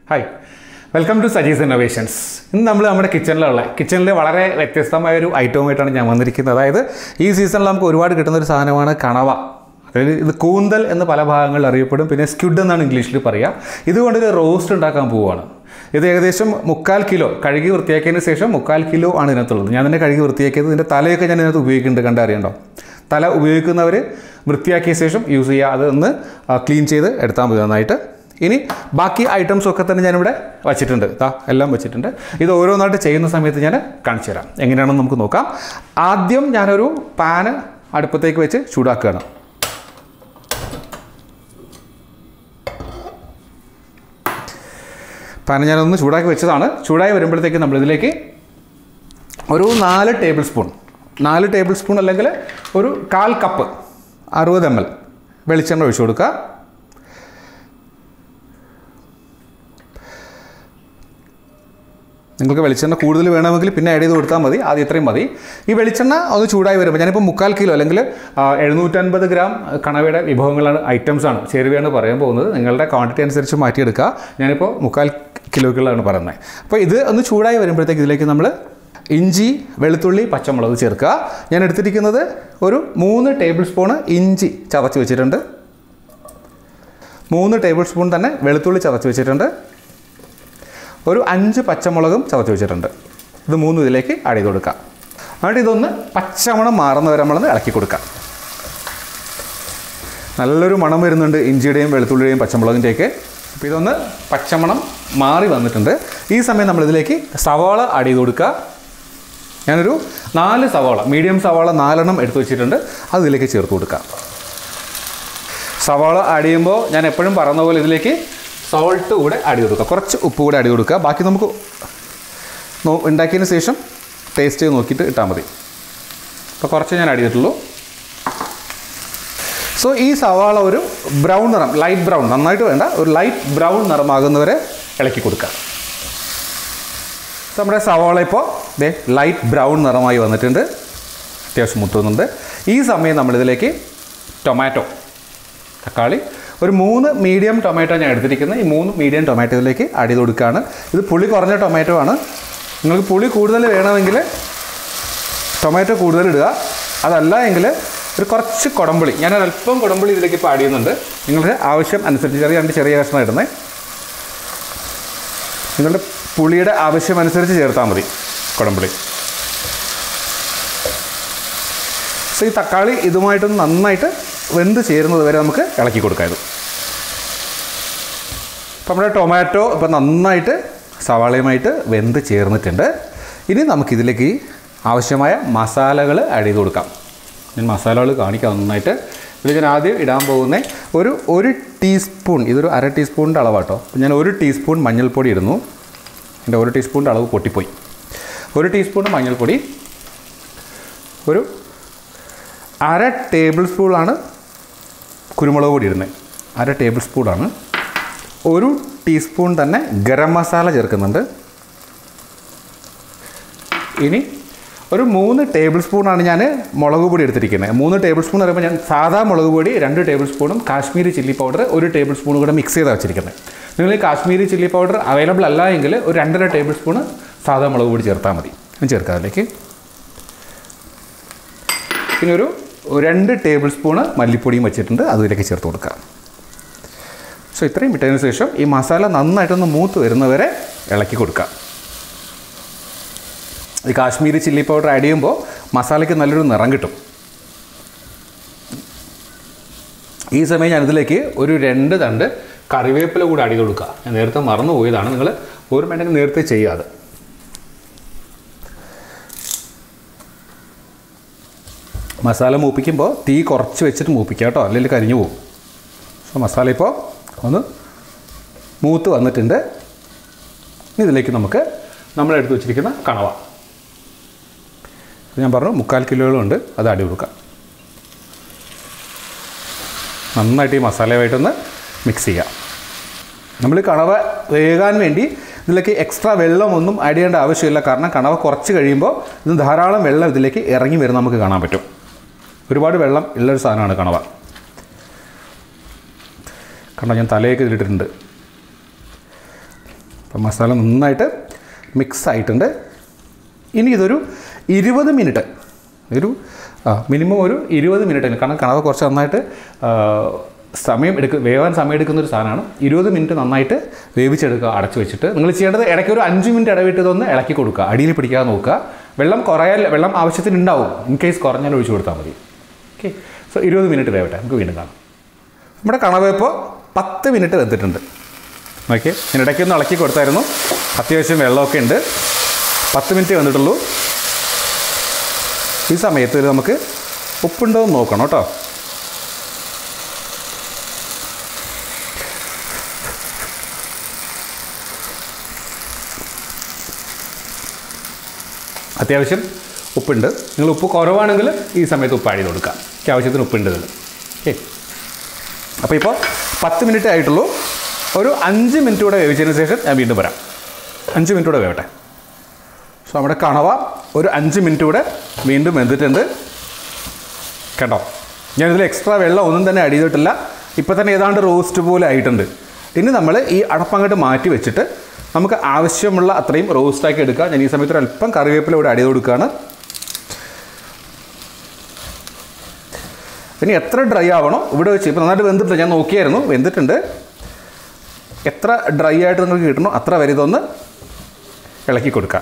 hi welcome to Saji's innovations ഇന്ന് നമ്മൾ നമ്മുടെ കിച്ചണിലുള്ള കിച്ചണിൽ വളരെ വ്യത്യസ്തമായ ഒരു ഐറ്റവുമായിട്ടാണ് ഞാൻ വന്നിരിക്കുന്നത് അതായത് ഈ സീസണിൽ നമുക്ക് ഒരുപാട് കിട്ടുന്ന ഒരു സാധനമാണ് കണവ അതായത് ഇത് കൂന്തൽ എന്ന് പല ഭാഗങ്ങളിൽ അറിയപ്പെടും പിന്നെ സ്ക്യുഡ് എന്നാണ് ഇംഗ്ലീഷിൽ പറയുക ഇതുകൊണ്ട് ഒരു റോസ്റ്റ് ഉണ്ടാക്കാൻ പോവുകയാണ് ഇത് ഏകദേശം മുക്കാൽ കിലോ കഴുകി വൃത്തിയാക്കിയതിന് ശേഷം മുക്കാൽ കിലോ ആണ് ഇതിനകത്തുള്ളത് ഞാൻ തന്നെ കഴുകി വൃത്തിയാക്കിയത് ഇതിൻ്റെ തലയൊക്കെ ഞാൻ ഇതിനകത്ത് ഉപയോഗിക്കുന്നുണ്ട് കണ്ടറിയണ്ടോ തല ഉപയോഗിക്കുന്നവർ വൃത്തിയാക്കിയ ശേഷം യൂസ് ചെയ്യുക അത് ഒന്ന് ക്ലീൻ ചെയ്ത് എടുത്താൽ മതി നന്നായിട്ട് ഇനി ബാക്കി ഐറ്റംസ് ഒക്കെ തന്നെ ഞാനിവിടെ വച്ചിട്ടുണ്ട് ദാ എല്ലാം വെച്ചിട്ടുണ്ട് ഇത് ഓരോന്നായിട്ട് ചെയ്യുന്ന സമയത്ത് ഞാൻ കാണിച്ചു തരാം എങ്ങനെയാണെന്ന് നമുക്ക് നോക്കാം ആദ്യം ഞാനൊരു പാന് അടുപ്പത്തേക്ക് വെച്ച് ചൂടാക്കുകയാണ് പാൻ ഞാനൊന്ന് ചൂടാക്കി വെച്ചതാണ് ചൂടായി വരുമ്പോഴത്തേക്ക് നമ്മളിതിലേക്ക് ഒരു നാല് ടേബിൾ സ്പൂൺ നാല് ടേബിൾ സ്പൂൺ അല്ലെങ്കിൽ ഒരു കാൽ കപ്പ് അറുപത് എം എൽ വെളിച്ചെണ്ണ ഒഴിച്ചു കൊടുക്കുക നിങ്ങൾക്ക് വെളിച്ചെണ്ണ കൂടുതൽ വേണമെങ്കിൽ പിന്നെ ആഡ് ചെയ്ത് കൊടുത്താൽ മതി ആദ്യം ഇത്രയും മതി ഈ വെളിച്ചെണ്ണ ഒന്ന് ചൂടായി വരുമ്പോൾ ഞാനിപ്പോൾ മുക്കാൽ കിലോ അല്ലെങ്കിൽ ആ, എഴുന്നൂറ്റൻപത് ഗ്രാം കണവയുടെ വിഭവങ്ങളാണ് ഐറ്റംസാണ് ചേരുവയാണ് പറയാൻ പോകുന്നത് നിങ്ങളുടെ ക്വാണ്ടിറ്റി അനുസരിച്ച് മാറ്റിയെടുക്കുക ഞാനിപ്പോൾ മുക്കാൽ കിലോക്കുകളാണ് പറയുന്നത് അപ്പോൾ ഇത് ഒന്ന് ചൂടായി വരുമ്പോഴത്തേക്ക് ഇതിലേക്ക് നമ്മൾ ഇഞ്ചി വെളുത്തുള്ളി പച്ചമുളക് ചേർക്കുക ഞാൻ എടുത്തിരിക്കുന്നത് ഒരു മൂന്ന് ടേബിൾ സ്പൂണ് ഇഞ്ചി ചതച്ച് വെച്ചിട്ടുണ്ട് മൂന്ന് ടേബിൾ സ്പൂൺ തന്നെ വെളുത്തുള്ളി ചതച്ച് വെച്ചിട്ടുണ്ട് ഒരു അഞ്ച് പച്ചമുളകും ചതച്ച് വെച്ചിട്ടുണ്ട് ഇത് മൂന്നും ഇതിലേക്ക് ആഡ് ചെയ്ത് കൊടുക്കാം എന്നിട്ട് ഇതൊന്ന് പച്ചമണം മാറുന്നവരെ നമ്മളൊന്ന് ഇളക്കി കൊടുക്കാം നല്ലൊരു മണം വരുന്നുണ്ട് ഇഞ്ചിയുടെയും വെളുത്തുള്ളിയുടെയും പച്ചമുളകിൻ്റെയൊക്കെ അപ്പോൾ ഇതൊന്ന് പച്ചമണം മാറി വന്നിട്ടുണ്ട് ഈ സമയം നമ്മളിതിലേക്ക് സവാള ആഡ് ചെയ്ത് കൊടുക്കുക ഞാനൊരു നാല് സവാള മീഡിയം സവാള നാലെണ്ണം എടുത്തു വെച്ചിട്ടുണ്ട് അത് ഇതിലേക്ക് ചേർത്ത് കൊടുക്കാം സവാള ആഡ് ചെയ്യുമ്പോൾ ഞാൻ എപ്പോഴും പറയുന്ന പോലെ ഇതിലേക്ക് സോൾട്ട് കൂടെ ആഡ് ചെയ്ത് കൊടുക്കുക കുറച്ച് ഉപ്പ് കൂടെ ആഡ് ചെയ്ത് കൊടുക്കുക ബാക്കി നമുക്ക് നോ- ഉണ്ടാക്കിയതിന് ശേഷം ടേസ്റ്റ് ചെയ്ത് നോക്കിയിട്ട് ഇട്ടാൽ മതി അപ്പോൾ കുറച്ച് ഞാൻ ആഡ് ചെയ്തിട്ടുള്ളൂ സോ ഈ സവാള ഒരു ബ്രൗൺ നിറം ലൈറ്റ് ബ്രൗൺ നന്നായിട്ട് വേണ്ട ഒരു ലൈറ്റ് ബ്രൗൺ നിറമാകുന്നവരെ ഇളക്കി കൊടുക്കുക So, നമ്മുടെ സവാള ഇപ്പോൾ ദേ ലൈറ്റ് ബ്രൗൺ നിറമായി വന്നിട്ടുണ്ട് അത്യാവശ്യം മുട്ടുന്നുണ്ട് ഈ സമയം നമ്മളിതിലേക്ക് ടൊമാറ്റോ തക്കാളി ഒരു മൂന്ന് മീഡിയം ടൊമാറ്റോ ഞാൻ എടുത്തിരിക്കുന്നത് ഈ മൂന്ന് മീഡിയം ടൊമാറ്റോയിലേക്ക് ആഡ് ചെയ്ത് കൊടുക്കുകയാണ് ഇത് പുളി കുറഞ്ഞ ടൊമാറ്റോ ആണ് നിങ്ങൾക്ക് പുളി കൂടുതൽ വേണമെങ്കിൽ ടൊമാറ്റോ കൂടുതൽ ഇടുക അതല്ല എങ്കിൽ ഒരു കുറച്ച് കുടംപുളി ഞാൻ അല്പം കുടംപുളി ഇതിലേക്ക് ഇപ്പോൾ ആഡ് ചെയ്യുന്നുണ്ട് നിങ്ങളുടെ ആവശ്യം അനുസരിച്ച് ചെറിയ രണ്ട് ചെറിയ കഷ്ണം ഇടുന്നത് നിങ്ങളുടെ പുളിയുടെ ആവശ്യം അനുസരിച്ച് ചേർത്താൽ മതി കുടംപുളി സോ ഈ തക്കാളി ഇതുമായിട്ടൊന്ന് നന്നായിട്ട് വെന്ത് ചേരുന്നത് വരെ നമുക്ക് ഇളക്കി കൊടുക്കാം ഇത് അപ്പോൾ നമ്മുടെ ടൊമാറ്റോ ഇപ്പോൾ നന്നായിട്ട് സവാളയുമായിട്ട് വെന്ത് ചേർന്നിട്ടുണ്ട് ഇനി നമുക്കിതിലേക്ക് ആവശ്യമായ മസാലകൾ ആഡ് ചെയ്ത് കൊടുക്കാം ഞാൻ മസാലകൾ കാണിക്കാം നന്നായിട്ട് ഇതിൽ ഞാൻ ആദ്യം ഇടാൻ പോകുന്ന ഒരു ഒരു ടീസ്പൂൺ ഇതൊരു അര ടീസ്പൂണിൻ്റെ അളവാട്ടോ അപ്പോൾ ഞാൻ ഒരു ടീസ്പൂൺ മഞ്ഞൾപ്പൊടി ഇടുന്നു എൻ്റെ ഒരു ടീസ്പൂണിൻ്റെ അളവ് പൊട്ടിപ്പോയി ഒരു ടീസ്പൂൺ മഞ്ഞൾപ്പൊടി ഒരു അര ടേബിൾ സ്പൂണാണ് കുരുമുളക് പൊടി ഇടുന്നത് അര ടേബിൾ സ്പൂണാണ് ഒരു ടീസ്പൂൺ തന്നെ ഗരം മസാല ചേർക്കുന്നുണ്ട് ഇനി ഒരു മൂന്ന് ടേബിൾ സ്പൂണാണ് ഞാൻ മുളക് പൊടി എടുത്തിരിക്കുന്നത് മൂന്ന് ടേബിൾ സ്പൂൺ പറയുമ്പോൾ ഞാൻ സാധാ മുളക് പൊടി രണ്ട് ടേബിൾ സ്പൂണും കാശ്മീരി ചില്ലി പൗഡർ ഒരു ടേബിൾ സ്പൂണും കൂടെ മിക്സ് ചെയ്താണ് വെച്ചിരിക്കുന്നത് നിങ്ങൾ ഈ കാശ്മീരി ചില്ലി പൗഡർ അവൈലബിൾ അല്ല എങ്കിൽ ഒരു രണ്ടര ടേബിൾ സ്പൂണ് സാധാ മുളക് പൊടി ചേർത്താൽ മതി ഞാൻ ചേർക്കാം അതിലേക്ക് പിന്നെ ഒരു രണ്ട് ടേബിൾ സ്പൂണ് മല്ലിപ്പൊടിയും വെച്ചിട്ടുണ്ട് അത് ഇതിലേക്ക് ചേർത്ത് കൊടുക്കുക സോ ഇത്രയും ഇട്ടതിന് ശേഷം ഈ മസാല നന്നായിട്ടൊന്ന് മൂത്ത് വരുന്നവരെ ഇളക്കി കൊടുക്കുക ഈ കാശ്മീരി ചില്ലി പൗഡർ ആഡ് ചെയ്യുമ്പോൾ മസാലയ്ക്ക് നല്ലൊരു നിറം കിട്ടും ഈ സമയം ഞാനിതിലേക്ക് ഒരു രണ്ട് തണ്ട് കറിവേപ്പില കൂടി ആഡ് ചെയ്ത് കൊടുക്കുക ഞാൻ നേരത്തെ മറന്നു പോയതാണ് നിങ്ങൾ ഓർമ്മയുണ്ടെങ്കിൽ നേരത്തെ ചെയ്യാതെ മസാല മൂപ്പിക്കുമ്പോൾ തീ കുറച്ച് വെച്ചിട്ട് മൂപ്പിക്കുക കേട്ടോ അല്ലെങ്കിൽ കരിഞ്ഞു പോകും സോ മസാല ഇപ്പോൾ ഒന്ന് മൂത്ത് വന്നിട്ടുണ്ട് ഇനി ഇതിലേക്ക് നമുക്ക് നമ്മൾ എടുത്ത് വെച്ചിരിക്കുന്ന കണവ ഇത് ഞാൻ പറഞ്ഞു മുക്കാൽ കിലോകളുണ്ട് അത് അടി കൊടുക്കാം നന്നായിട്ട് ഈ മസാലയുമായിട്ടൊന്ന് മിക്സ് ചെയ്യാം നമ്മൾ കണവ വേകാൻ വേണ്ടി ഇതിലേക്ക് എക്സ്ട്രാ വെള്ളമൊന്നും ആഡ് ചെയ്യേണ്ട ആവശ്യമില്ല കാരണം കണവ കുറച്ച് കഴിയുമ്പോൾ ഇത് ധാരാളം വെള്ളം ഇതിലേക്ക് ഇറങ്ങി വരുന്ന നമുക്ക് കാണാൻ പറ്റും ഒരുപാട് വെള്ളം ഉള്ളൊരു സാധനമാണ് കണവ കണ്ടോ ഞാൻ തലയൊക്കെ ഇതിലിട്ടിട്ടുണ്ട് അപ്പം മസാല നന്നായിട്ട് മിക്സ് ആയിട്ടുണ്ട് ഇനി ഇതൊരു ഇരുപത് മിനിറ്റ് ഒരു മിനിമം ഒരു ഇരുപത് മിനിറ്റ് കാരണം കണവ കുറച്ച് നന്നായിട്ട് ആ, സമയം എടുക്കും വേവാൻ സമയം എടുക്കുന്ന ഒരു സാധനമാണ് ഇരുപത് മിനിറ്റ് നന്നായിട്ട് വേവിച്ചെടുക്കുക അടച്ചു വെച്ചിട്ട് നിങ്ങൾ ചെയ്യേണ്ടത് ഇടയ്ക്ക് ഒരു അഞ്ച് മിനിറ്റ് ഇടവിട്ട് ഇതൊന്ന് ഇളക്കി കൊടുക്കുക അടിയിൽ പിടിക്കാതെ നോക്കുക വെള്ളം കുറയാൽ വെള്ളം ആവശ്യത്തിന് ഉണ്ടാവും ഇൻ കേസ് കുറഞ്ഞാൽ ഒഴിച്ചു കൊടുത്താൽ മതി ഓക്കെ സോ ഇരുപത് മിനിറ്റ് വേവട്ടെ നമുക്ക് വീണ്ടും കാണാം നമ്മുടെ കണവ ഇപ്പോൾ പത്ത് മിനിറ്റ് വെന്തിട്ടുണ്ട് ഓക്കെ ഞാൻ ഇടയ്ക്ക് ഒന്ന് ഇളക്കി കൊടുത്തായിരുന്നു അത്യാവശ്യം വെള്ളമൊക്കെ ഉണ്ട് പത്ത് മിനിറ്റ് വന്നിട്ടുള്ളൂ ഈ സമയത്ത് ഇത് നമുക്ക് ഉപ്പുണ്ടോ എന്ന് നോക്കണം കേട്ടോ അത്യാവശ്യം ഉപ്പുണ്ട് നിങ്ങൾ ഉപ്പ് കുറവാണെങ്കിൽ ഈ സമയത്ത് ഉപ്പ് ആഡ് ചെയ്ത് കൊടുക്കാം എനിക്ക് ആവശ്യത്തിന് ഉപ്പുണ്ട് ഇതിൽ ഓക്കെ അപ്പോൾ ഇപ്പോൾ പത്ത് മിനിറ്റ് ആയിട്ടുള്ളൂ ഒരു അഞ്ച് മിനിറ്റ് കൂടെ വേവിച്ചതിന് ശേഷം ഞാൻ വീണ്ടും വരാം അഞ്ച് മിനിറ്റ് കൂടെ വേവട്ടെ സോ നമ്മുടെ കണവ ഒരു അഞ്ച് മിനിറ്റ് കൂടെ വീണ്ടും വെന്തിട്ടുണ്ട് കേട്ടോ ഞാനിതിൽ എക്സ്ട്രാ വെള്ളം ഒന്നും തന്നെ ആഡ് ചെയ്തിട്ടില്ല ഇപ്പം തന്നെ ഏതാണ്ട് റോസ്റ്റ് പോലെ ആയിട്ടുണ്ട് ഇനി നമ്മൾ ഈ അടപ്പങ്ങോട്ട് മാറ്റി വെച്ചിട്ട് നമുക്ക് ആവശ്യമുള്ള അത്രയും റോസ്റ്റാക്കി എടുക്കുക ഞാൻ ഈ സമയത്ത് ഒരു അല്പം കറിവേപ്പില ഇവിടെ ആഡ് ചെയ്ത് കൊടുക്കുകയാണ് ഇനി എത്ര ഡ്രൈ ആവണോ ഇവിടെ വെച്ച് ഇപ്പോൾ നന്നായിട്ട് വെന്തിട്ടുണ്ട് ഞാൻ നോക്കിയായിരുന്നു വെന്തിട്ടുണ്ട് എത്ര ഡ്രൈ ആയിട്ട് നിങ്ങൾക്ക് കിട്ടണോ അത്ര വരെ ഇതൊന്ന് ഇളക്കി കൊടുക്കുക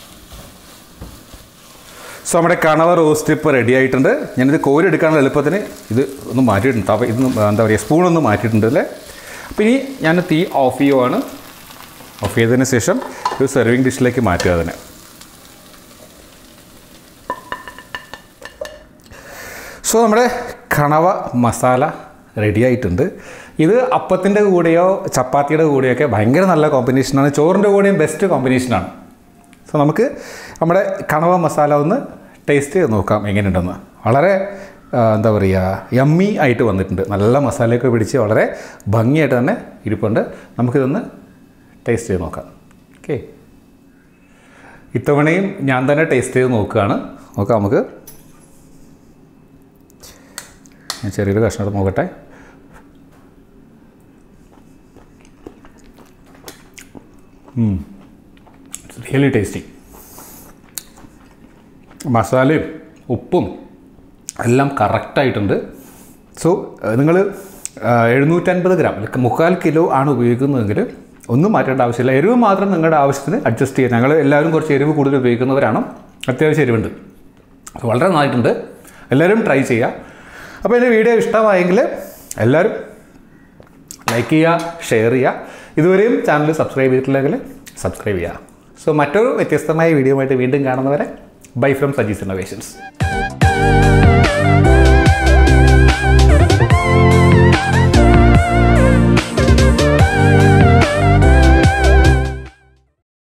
സോ നമ്മുടെ കണവ റോസ്റ്റ് ഇപ്പോൾ റെഡി ആയിട്ടുണ്ട് ഞാനിത് കോരി എടുക്കാനുള്ള എളുപ്പത്തിന് ഇത് ഒന്ന് മാറ്റിയിട്ടുണ്ട് തവ ഇത് എന്താ പറയുക സ്പൂണൊന്ന് മാറ്റിയിട്ടുണ്ട് അല്ലേ അപ്പോൾ ഇനി ഞാൻ തീ ഓഫ് ചെയ്യുവാണ് ഓഫ് ചെയ്തതിന് ശേഷം ഒരു സെർവിങ് ഡിഷിലേക്ക് മാറ്റുക അതിനെ സോ നമ്മുടെ കണവ മസാല റെഡി ആയിട്ടുണ്ട് ഇത് അപ്പത്തിൻ്റെ കൂടെയോ ചപ്പാത്തിയുടെ കൂടെയൊക്കെ ഭയങ്കര നല്ല കോമ്പിനേഷനാണ് ചോറിൻ്റെ കൂടെയും ബെസ്റ്റ് കോമ്പിനേഷനാണ് സോ നമുക്ക് നമ്മുടെ കണവ മസാല ഒന്ന് ടേസ്റ്റ് ചെയ്ത് നോക്കാം എങ്ങനെയുണ്ടെന്ന് വളരെ ആ, എന്താ പറയുക യമ്മി ആയിട്ട് വന്നിട്ടുണ്ട് നല്ല മസാലയൊക്കെ പിടിച്ച് വളരെ ഭംഗിയായിട്ട് തന്നെ ഇരിപ്പുണ്ട് നമുക്കിതൊന്ന് ടേസ്റ്റ് ചെയ്ത് നോക്കാം ഓക്കെ ഇത്തവണയും ഞാൻ തന്നെ ടേസ്റ്റ് ചെയ്ത് നോക്കുകയാണ് നോക്കാം നമുക്ക് ഞാൻ ചെറിയൊരു കഷ്ണം എടുത്ത് നോക്കട്ടെ റിയലി ടേസ്റ്റി മസാലയും ഉപ്പും എല്ലാം കറക്റ്റായിട്ടുണ്ട് സോ നിങ്ങൾ എഴുന്നൂറ്റൻപത് ഗ്രാം അല്ലെങ്കിൽ മുക്കാൽ കിലോ ആണ് ഉപയോഗിക്കുന്നതെങ്കിൽ ഒന്നും മാറ്റേണ്ട ആവശ്യമില്ല എരിവ് മാത്രം നിങ്ങളുടെ ആവശ്യത്തിന് അഡ്ജസ്റ്റ് ചെയ്യാം ഞങ്ങൾ എല്ലാവരും കുറച്ച് എരിവ് കൂടുതൽ ഉപയോഗിക്കുന്നവരാണ് അത്യാവശ്യം എരിവുണ്ട് വളരെ നന്നായിട്ടുണ്ട് എല്ലാവരും ട്രൈ ചെയ്യുക അപ്പോൾ എൻ്റെ വീഡിയോ ഇഷ്ടമായെങ്കിൽ എല്ലാവരും ലൈക്ക് ചെയ്യുക ഷെയർ ചെയ്യുക ഇതുവരെയും ചാനൽ സബ്സ്ക്രൈബ് ചെയ്തിട്ടില്ലെങ്കിൽ സബ്സ്ക്രൈബ് ചെയ്യുക സോ മറ്റൊരു വ്യത്യസ്തമായ വീഡിയോ ആയിട്ട് വീണ്ടും കാണുന്നവരെ ബൈ ഫ്രം സജീസ് ഇന്നോവേഷൻസ്